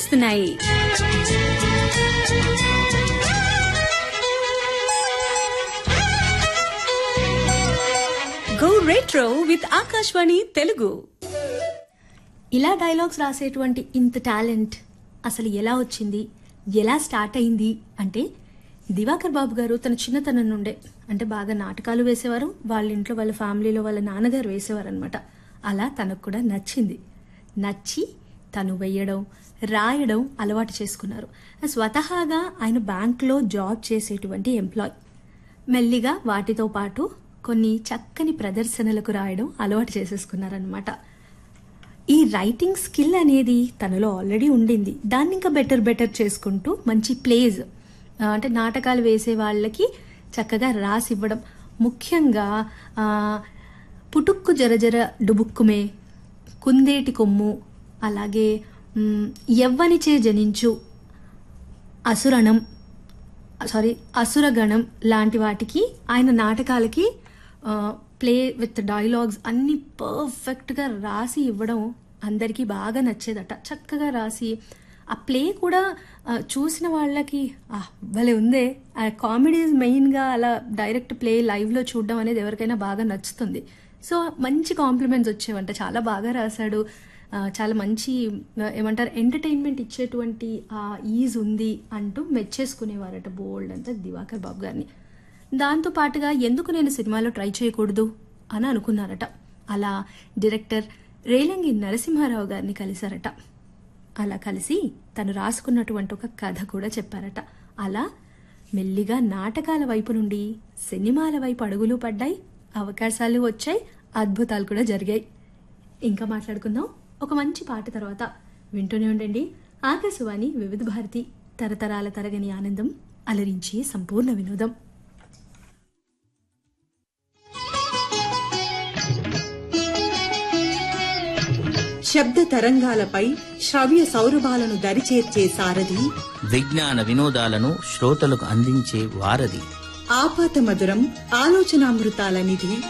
వస్తున్నాయి go retro with Akashvani Telugu ఇలా dialogues రాసేటువంటి ఇంత టాలెంట్ అసలు ఎలా వచ్చింది ఎలా స్టార్ట్ అయింది అంటే దివాకర్ బాబు గారు తన చిన్నతనం నుండే అంటే బాగా నాటకాలు వేసేవారు వాళ్ళ ఇంట్లో వాళ్ళ ఫ్యామిలీలో వాళ్ళ నాన్నగారు వేసేవారు అనమాట అలా తనకు కూడా నచ్చింది నచ్చి తను వేయడం రాయడం అలవాటు చేసుకున్నారు స్వతహాగా ఆయన బ్యాంక్లో జాబ్ చేసేటువంటి ఎంప్లాయ్ మెల్లిగా వాటితో పాటు కొన్ని చక్కని ప్రదర్శనలకు రాయడం అలవాటు చేసేసుకున్నారనమాట ఈ రైటింగ్ స్కిల్ అనేది తనలో ఆల్రెడీ ఉండింది దాన్ని ఇంకా బెటర్ బెటర్ చేసుకుంటూ మంచి ప్లేస్ ఆ, అంటే నాటకాలు వేసే వాళ్ళకి చక్కగా రాసి ఇవ్వడం ముఖ్యంగా ఆ, పుటుక్కు జరజర డుబుక్కుమే కుందేటి కొమ్ము అలాగే మ్, ఎవ్వనిచే జనించు అసురణం సారీ అసురగణం లాంటి వాటికి ఆయన నాటకాలకి ప్లే విత్ డైలాగ్స్ అన్ని పర్ఫెక్ట్గా రాసి ఇవ్వడం అందరికీ బాగా నచ్చేదట చక్కగా రాసి ఆ ప్లే కూడా ఆ, చూసిన వాళ్ళకి "ఆ, భలే ఉందే ఆ కామెడీస్ మెయిన్గా అలా డైరెక్ట్ ప్లే లైవ్లో చూడడం అనేది ఎవరికైనా బాగా నచ్చుతుంది సో మంచి కాంప్లిమెంట్స్ వచ్చేవంట చాలా బాగా రాశాడు ఆ, చాలా మంచి ఆ, ఏమంటారు ఎంటర్టైన్మెంట్ ఇచ్చేటువంటి ఆ ఈజ్ ఉంది అంటూ మెచ్చేసుకునేవారట బోల్డ్ అంతా దివాకర్ బాబు గారిని దాంతో పాటుగా ఎందుకు నేను సినిమాలో ట్రై చేయకూడదు అని అనుకున్నారట అలా డైరెక్టర్ రేలంగి నరసింహారావు గారిని కలిశారట అలా కలిసి తను రాసుకున్నటువంటి ఒక కథ కూడా చెప్పారట అలా మెల్లిగా నాటకాల వైపు నుండి సినిమాల వైపు అడుగులు పడ్డాయి అవకాశాలు వచ్చాయి అద్భుతాలు కూడా జరిగాయి ఇంకా మాట్లాడుకుందాం ఒక మంచి పాట తర్వాత వింటూనే ఉండండి ఆకాశవాణి వివిధ భారతి తరతరాల తరగని ఆనందం అలరించి సంపూర్ణ వినోదం శబ్ద తరంగాలపై శ్రవ్య సౌరభాలను దరిచేర్చే సారథి విజ్ఞాన వినోదాలను శ్రోతలకు అందించే వారధి ఆపాత మధురం ఆలోచనామృతాల నిధి